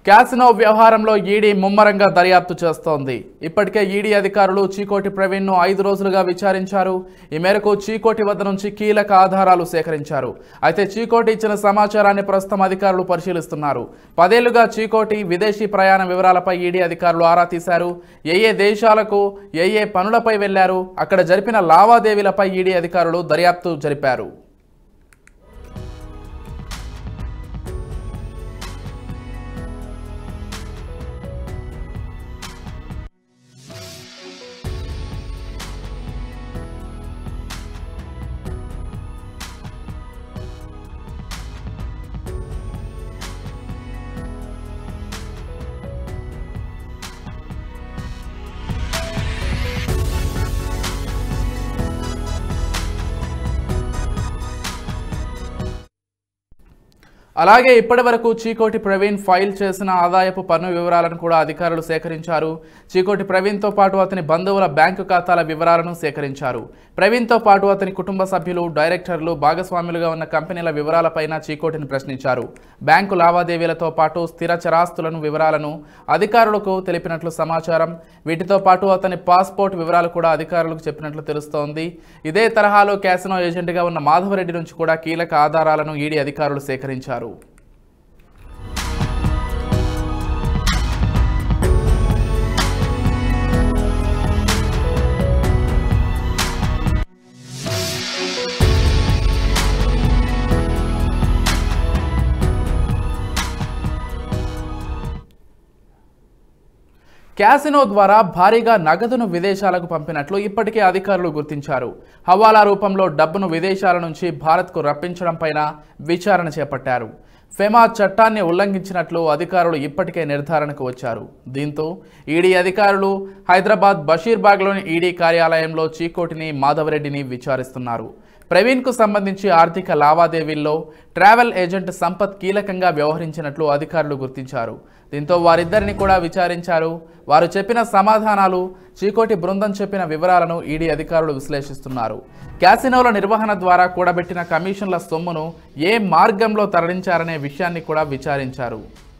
casino వ్యవహారంలో ED ముమ్మరంగా దర్యాప్తు చేస్తోంది ఇప్పటికే ఈడీ అధికారులు చీకోటి ప్రవీణ్ను ఐదు రోజులుగా విచారించారు ఈ మేరకు చీకోటి వద్ద నుంచి కీలక ఆధారాలు సేకరించారు అయితే చీకోటి ఇచ్చిన సమాచారాన్ని ప్రస్తుతం అధికారులు పరిశీలిస్తున్నారు పదేళ్లుగా చీకోటి విదేశీ ప్రయాణ వివరాలపై ఈడీ అధికారులు ఆరా తీశారు ఏ ఏ దేశాలకు ఏ ఏ పనులపై వెళ్లారు అక్కడ జరిపిన లావాదేవీలపై ఈడీ అధికారులు దర్యాప్తు జరిపారు అలాగే ఇప్పటివరకు చీకోటి ప్రవీణ్ ఫైల్ చేసిన ఆదాయపు పన్ను వివరాలను కూడా అధికారులు సేకరించారు చీకోటి ప్రవీణ్తో పాటు అతని బంధువుల బ్యాంకు ఖాతాల వివరాలను సేకరించారు ప్రవీణ్తో పాటు అతని కుటుంబ సభ్యులు డైరెక్టర్లు భాగస్వాములుగా ఉన్న కంపెనీల వివరాలపైన చీకోటిని ప్రశ్నించారు బ్యాంకు లావాదేవీలతో పాటు స్థిర చరాస్తులను వివరాలను అధికారులకు తెలిపినట్లు సమాచారం వీటితో పాటు అతని పాస్పోర్ట్ వివరాలు కూడా అధికారులకు చెప్పినట్లు తెలుస్తోంది ఇదే తరహాలో క్యాసినో ఏజెంట్గా ఉన్న మాధవరెడ్డి నుంచి కూడా కీలక ఆధారాలను ఈడీ అధికారులు సేకరించారు క్యాసినో ద్వారా భారీగా నగదును విదేశాలకు పంపినట్లు ఇప్పటికే అధికారులు గుర్తించారు హవాలా రూపంలో డబ్బును విదేశాల నుంచి భారత్కు రప్పించడం పైన విచారణ చేపట్టారు ఫెమా చట్టాన్ని ఉల్లంఘించినట్లు అధికారులు ఇప్పటికే నిర్ధారణకు వచ్చారు దీంతో ఈడీ అధికారులు హైదరాబాద్ బషీర్బాగ్లోని ఈడీ కార్యాలయంలో చీకోటిని మాధవరెడ్డిని విచారిస్తున్నారు ప్రవీణ్కు సంబంధించి ఆర్థిక లావాదేవీల్లో ట్రావెల్ ఏజెంట్ సంపత్ కీలకంగా వ్యవహరించినట్లు అధికారులు గుర్తించారు దీంతో వారిద్దరిని కూడా విచారించారు వారు చెప్పిన సమాధానాలు చీకోటి బృందం చెప్పిన వివరాలను ఈడీ అధికారులు విశ్లేషిస్తున్నారు క్యాసినోల నిర్వహణ ద్వారా కూడబెట్టిన కమిషన్ల సొమ్మును ఏ మార్గంలో తరలించారనే విషయాన్ని కూడా విచారించారు